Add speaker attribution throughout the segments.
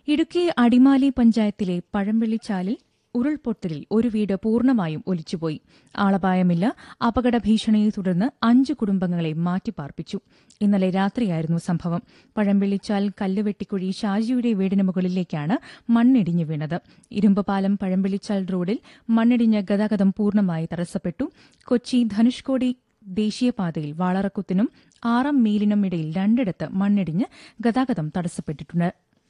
Speaker 1: ഇടുക്കി അടിമാലി പഞ്ചായത്തിലെ പഴംവെള്ളിച്ചാലിൽ ഉരുൾപൊട്ടലിൽ ഒരു വീട് പൂർണ്ണമായും ഒലിച്ചുപോയി ആളപായമില്ല അപകട ഭീഷണിയെ തുടർന്ന് അഞ്ച് കുടുംബങ്ങളെ മാറ്റിപ്പാർപ്പിച്ചു ഇന്നലെ രാത്രിയായിരുന്നു സംഭവം പഴംവെള്ളിച്ചാൽ കല്ലുവെട്ടിക്കുഴി ഷാജിയുടെ വീടിന് മുകളിലേക്കാണ് മണ്ണിടിഞ്ഞു വീണത് ഇരുമ്പുപാലം പഴംവെള്ളിച്ചാൽ റോഡിൽ മണ്ണിടിഞ്ഞ് ഗതാഗതം പൂർണ്ണമായി തടസ്സപ്പെട്ടു കൊച്ചി ധനുഷ്കോടി ദേശീയപാതയിൽ വാളറക്കുത്തിനും ആറാം മീലിനും ഇടയിൽ രണ്ടിടത്ത് മണ്ണിടിഞ്ഞ് ഗതാഗതം തടസ്സപ്പെട്ടിട്ടുണ്ട്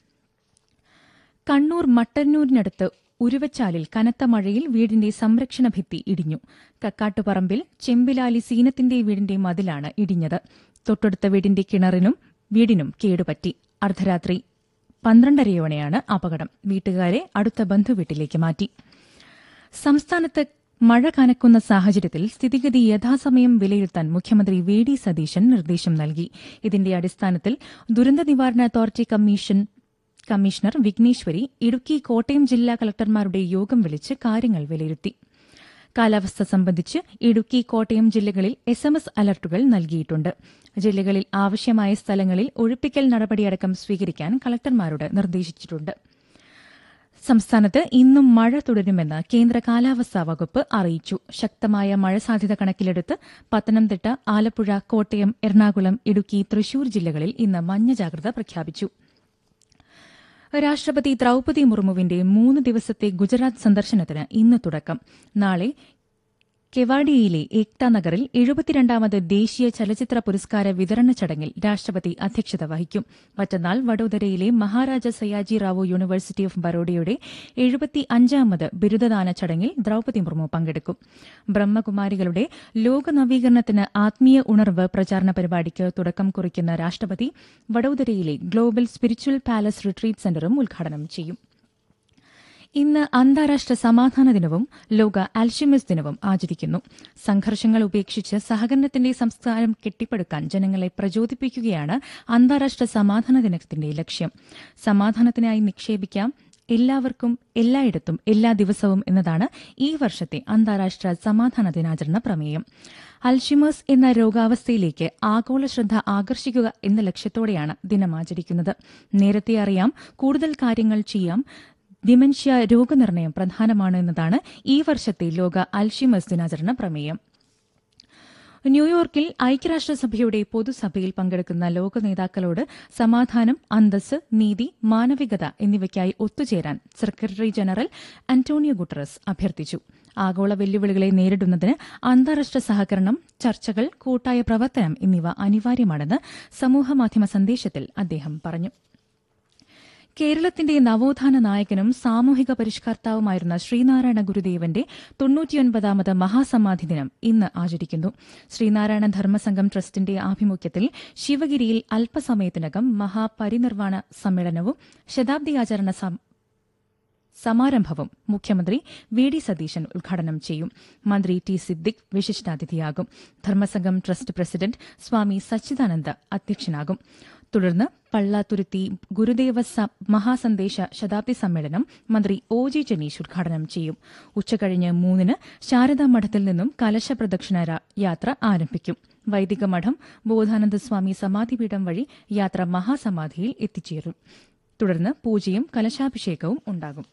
Speaker 1: കണ്ണൂർ മട്ടന്നൂരിനടുത്ത് ഉരുവച്ചാലിൽ കനത്ത മഴയിൽ വീടിന്റെ സംരക്ഷണ ഭിത്തി ഇടിഞ്ഞു കക്കാട്ടുപറമ്പിൽ ചെമ്പിലാലി സീനത്തിന്റെ വീടിന്റെ മതിലാണ് ഇടിഞ്ഞത് തൊട്ടടുത്ത വീടിന്റെ കിണറിനും വീടിനും കേടുപറ്റി അർദ്ധരാത്രി പന്ത്രണ്ടരയോടെയാണ് അപകടം വീട്ടുകാരെ അടുത്ത ബന്ധുവീട്ടിലേക്ക് മാറ്റി സംസ്ഥാനത്ത് മഴ കനക്കുന്ന സാഹചര്യത്തിൽ സ്ഥിതിഗതി യഥാസമയം വിലയിരുത്താൻ മുഖ്യമന്ത്രി വി ഡി സതീശൻ നിർദ്ദേശം നൽകി ഇതിന്റെ അടിസ്ഥാനത്തിൽ ദുരന്ത നിവാരണ authority commission commissioner Vighneshwari Idukki Kottayam ജില്ലാ കളക്ടർമാരുടെ യോഗം വിളിച്ച് കാര്യങ്ങൾ വിലയിരുത്തി കാലാവസ്ഥ സംബന്ധിച്ച് ഇടുക്കി കോട്ടയം ജില്ലകളിൽ എസ് എം എസ് അലർട്ടുകൾ നൽകിയിട്ടുണ്ട് ജില്ലകളിൽ ആവശ്യമായ സ്ഥലങ്ങളിൽ ഒഴിപ്പിക്കൽ നടപടിയടക്കം സ്വീകരിക്കാൻ കളക്ടർമാരോട് നിർദ്ദേശിച്ചിട്ടുണ്ട് സംസ്ഥാനത്ത് ഇന്നും മഴ തുടരുമെന്ന് കേന്ദ്ര കാലാവസ്ഥാ വകുപ്പ് അറിയിച്ചു ശക്തമായ മഴ സാധ്യത കണക്കിലെടുത്ത് പത്തനംതിട്ട ആലപ്പുഴ കോട്ടയം എറണാകുളം ഇടുക്കി തൃശൂർ ജില്ലകളിൽ ഇന്ന് മഞ്ഞ ജാഗ്രത പ്രഖ്യാപിച്ചു രാഷ്ട്രപതി ദ്രൌപതി മുർമുവിന്റെ മൂന്ന് ദിവസത്തെ ഗുജറാത്ത് സന്ദർശനത്തിന് ഇന്ന് തുടക്കം നാളെ കെവാഡിയയിലെ ഏക്താ നഗറിൽ എഴുപത്തിരണ്ടാമത് ദേശീയ ചലച്ചിത്ര പുരസ്കാര വിതരണ ചടങ്ങിൽ രാഷ്ട്രപതി അധ്യക്ഷത വഹിക്കും മറ്റന്നാൾ വഡോദരയിലെ മഹാരാജ സയാജി റാവു യൂണിവേഴ്സിറ്റി ഓഫ് ബറോഡയുടെ എഴുപത്തി അഞ്ചാമത് ബിരുദദാന ചടങ്ങിൽ ദ്രൌപതി മുർമു പങ്കെടുക്കും ബ്രഹ്മകുമാരികളുടെ ലോക നവീകരണത്തിന് ആത്മീയ ഉണർവ് പ്രചാരണ പരിപാടിക്ക് തുടക്കം കുറിക്കുന്ന രാഷ്ട്രപതി വഡോദരയിലെ ഗ്ലോബൽ സ്പിരിച്വൽ പാലസ് റിട്രീറ്റ് സെന്ററും ഉദ്ഘാടനം ചെയ്യും ഇന്ന് അന്താരാഷ്ട്ര സമാധാന ദിനവും ലോക അൽഷിമസ് ദിനവും ആചരിക്കുന്നു സംഘർഷങ്ങൾ ഉപേക്ഷിച്ച് സഹകരണത്തിന്റെ സംസ്കാരം കെട്ടിപ്പടുക്കാൻ ജനങ്ങളെ പ്രചോദിപ്പിക്കുകയാണ് അന്താരാഷ്ട്ര സമാധാന ദിനത്തിന്റെ ലക്ഷ്യം സമാധാനത്തിനായി നിക്ഷേപിക്കാം എല്ലാവർക്കും എല്ലായിടത്തും എല്ലാ ദിവസവും എന്നതാണ് ഈ വർഷത്തെ അന്താരാഷ്ട്ര സമാധാന ദിനാചരണ പ്രമേയം അൽഷിമേഴ്സ് എന്ന രോഗാവസ്ഥയിലേക്ക് ആഗോള ശ്രദ്ധ ആകർഷിക്കുക എന്ന ലക്ഷ്യത്തോടെയാണ് ദിനം ആചരിക്കുന്നത് നേരത്തെ അറിയാം കൂടുതൽ കാര്യങ്ങൾ ചെയ്യാം ഡിമെൻഷ്യ രോഗനിർണയം പ്രധാനമാണ് എന്നതാണ് ഈ വർഷത്തെ ലോക അൽഷിമസ് ദിനാചരണ പ്രമേയം ന്യൂയോർക്കിൽ ഐക്യരാഷ്ട്രസഭയുടെ പൊതുസഭയിൽ പങ്കെടുക്കുന്ന ലോക നേതാക്കളോട് സമാധാനം അന്തസ് നീതി മാനവികത എന്നിവയ്ക്കായി ഒത്തുചേരാൻ സെക്രട്ടറി ജനറൽ അന്റോണിയോ ഗുട്ടറസ് അഭ്യർത്ഥിച്ചു ആഗോള വെല്ലുവിളികളെ നേരിടുന്നതിന് അന്താരാഷ്ട്ര സഹകരണം ചർച്ചകൾ കൂട്ടായ പ്രവർത്തനം എന്നിവ അനിവാര്യമാണെന്ന് സമൂഹമാധ്യമ സന്ദേശത്തിൽ അദ്ദേഹം പറഞ്ഞു കേരളത്തിന്റെ നവോത്ഥാന നായകനും സാമൂഹിക പരിഷ്കർത്താവുമായിരുന്ന ശ്രീനാരായണ ഗുരുദേവന്റെ തൊണ്ണൂറ്റിയൊൻപതാമത് മഹാസമാധി ദിനം ഇന്ന് ആചരിക്കുന്നു ശ്രീനാരായണ ധർമ്മസംഘം ട്രസ്റ്റിന്റെ ആഭിമുഖ്യത്തിൽ ശിവഗിരിയിൽ അല്പസമയത്തിനകം മഹാപരിനിർവാണ സമ്മേളനവും ശതാബ്ദി ആചരണ സമാരംഭവും മുഖ്യമന്ത്രി വി ഡി സതീശൻ ഉദ്ഘാടനം ചെയ്യും മന്ത്രി ടി സിദ്ദിഖ് വിശിഷ്ടാതിഥിയാകും ധർമ്മസംഘം ട്രസ്റ്റ് പ്രസിഡന്റ് സ്വാമി സച്ചിദാനന്ദ അധ്യക്ഷനാകും തുടർന്ന് പള്ളാത്തുരുത്തി ഗുരുദേവ മഹാസന്ദേശ ശതാബ്ദി സമ്മേളനം മന്ത്രി ഒ ജി ജനീഷ് ഉദ്ഘാടനം ചെയ്യും ഉച്ചകഴിഞ്ഞ് മൂന്നിന് ശാരദാ മഠത്തിൽ നിന്നും കലശ പ്രദക്ഷിണ യാത്ര ആരംഭിക്കും വൈദിക മഠം ബോധാനന്ദ സ്വാമി സമാധിപീഠം വഴി യാത്ര മഹാസമാധിയിൽ എത്തിച്ചേരും തുടർന്ന് പൂജയും കലശാഭിഷേകവും ഉണ്ടാകും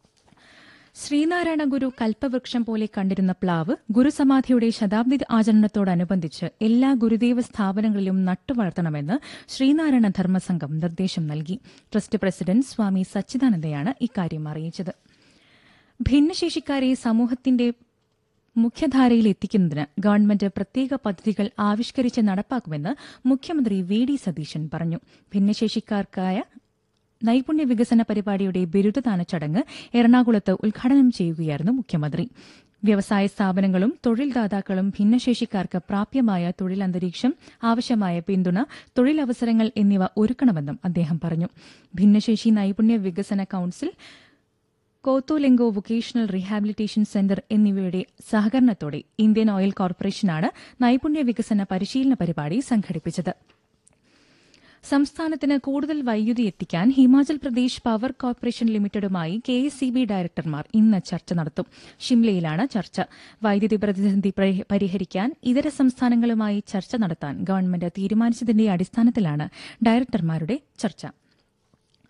Speaker 1: ശ്രീനാരായണ ഗുരു കൽപ്പവൃക്ഷം പോലെ കണ്ടിരുന്ന പ്ലാവ് ഗുരുസമാധിയുടെ ശതാബ്ദി ആചരണത്തോടനുബന്ധിച്ച് എല്ലാ ഗുരുദേവ സ്ഥാപനങ്ങളിലും നട്ടുവളർത്തണമെന്ന് ശ്രീനാരായണ ധർമ്മസംഘം നിർദ്ദേശം നൽകി ട്രസ്റ്റ് പ്രസിഡന്റ് സ്വാമി സച്ചിദാനന്ദയാണ് ഇക്കാര്യം അറിയിച്ചത് ഭിന്നശേഷിക്കാരെ സമൂഹത്തിന്റെ മുഖ്യധാരയിൽ എത്തിക്കുന്നതിന് ഗവൺമെന്റ് പ്രത്യേക പദ്ധതികൾ ആവിഷ്കരിച്ച് നടപ്പാക്കുമെന്ന് മുഖ്യമന്ത്രി വി ഡി സതീശൻ പറഞ്ഞു ഭിന്നശേഷിക്കാർക്കായ നൈപുണ്യ വികസന പരിപാടിയുടെ ബിരുദദാന ചടങ്ങ് എറണാകുളത്ത് ഉദ്ഘാടനം ചെയ്യുകയായിരുന്നു മുഖ്യമന്ത്രി വ്യവസായ സ്ഥാപനങ്ങളും തൊഴിൽദാതാക്കളും ഭിന്നശേഷിക്കാർക്ക് പ്രാപ്യമായ തൊഴിലന്തരീക്ഷം ആവശ്യമായ പിന്തുണ തൊഴിലവസരങ്ങൾ എന്നിവ ഒരുക്കണമെന്നും അദ്ദേഹം പറഞ്ഞു ഭിന്നശേഷി നൈപുണ്യ വികസന council Cottolengo vocational rehabilitation centre എന്നിവയുടെ സഹകരണത്തോടെ ഇന്ത്യൻ ഓയിൽ കോർപ്പറേഷനാണ് നൈപുണ്യ വികസന പരിശീലന പരിപാടി സംഘടിപ്പിച്ചത് സംസ്ഥാനത്തിന് കൂടുതൽ വൈദ്യുതി എത്തിക്കാൻ ഹിമാചൽ പ്രദേശ് പവർ കോർപ്പറേഷൻ ലിമിറ്റഡുമായി കെ എസ് സി ബി ഡയറക്ടർമാർ ഇന്ന് ചർച്ച നടത്തും ഷിംലയിലാണ് ചർച്ച വൈദ്യുതി പ്രതിസന്ധി പരിഹരിക്കാൻ ഇതര സംസ്ഥാനങ്ങളുമായി ചർച്ച നടത്താൻ ഗവൺമെന്റ് തീരുമാനിച്ചതിന്റെ അടിസ്ഥാനത്തിലാണ് ഡയറക്ടർമാരുടെ ചർച്ച